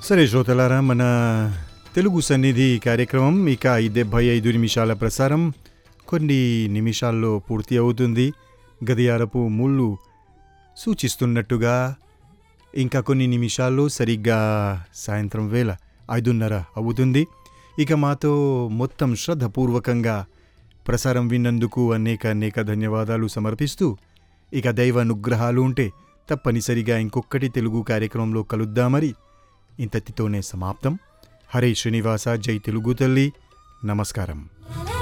సరే శ్రోతలారా మన తెలుగు సన్నిధి కార్యక్రమం ఇక ఈ డెబ్భై ఐదు నిమిషాల ప్రసారం కొన్ని నిమిషాల్లో పూర్తి అవుతుంది గడియారపు ముళ్ళు సూచిస్తున్నట్టుగా ఇంకా కొన్ని నిమిషాల్లో సరిగ్గా సాయంత్రం వేళ ఐదున్నర అవుతుంది ఇక మాతో మొత్తం శ్రద్ధపూర్వకంగా ప్రసారం విన్నందుకు అనేక అనేక ధన్యవాదాలు సమర్పిస్తూ ఇక దైవ అనుగ్రహాలు ఉంటే తప్పనిసరిగా ఇంకొకటి తెలుగు కార్యక్రమంలో కలుద్దామరి ఇంతటితోనే సమాప్తం హరే శ్రీనివాస జై తెలుగు తల్లి నమస్కారం la